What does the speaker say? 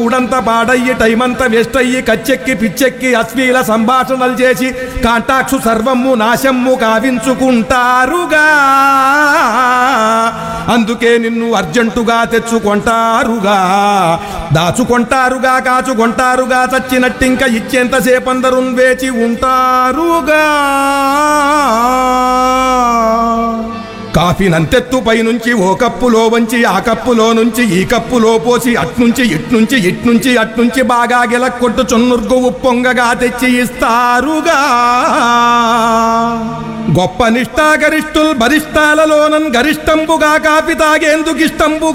మూడంత పాడయ్యి టైమంతా waste అయ్యి కచ్చెక్కి పిచ్చెక్కి అశ్లీల సంభాషణలు చేసి కాంటాక్సు సర్వము నాశమ్ము కావించుకుంటారుగా అందుకే నిన్ను అర్జెంటుగా తెచ్చుకుంటారుగా దాచుకుంటారుగా కాచుకుంటారుగా చచ్చినట్టింక ఇచ్చేంతసేపు అందరూ వేచి ఉంటారుగా కాఫీ నంతెత్తు పైనుంచి ఓ కప్పులో వంచి ఆ కప్పులో నుంచి ఈ కప్పులో పోసి అట్నుంచి ఇట్నుంచి ఇట్నుంచి అట్నుంచి బాగా గిలక్కొట్టు చున్నుర్గు ఉప్పొంగగా తెచ్చి ఇస్తారుగా గొప్ప నిష్ఠాగరిష్ఠుల్ బరిష్టాలలోనన్ గరిష్టంబుగా కాపి తాగేందుకు ఇష్టంబుగా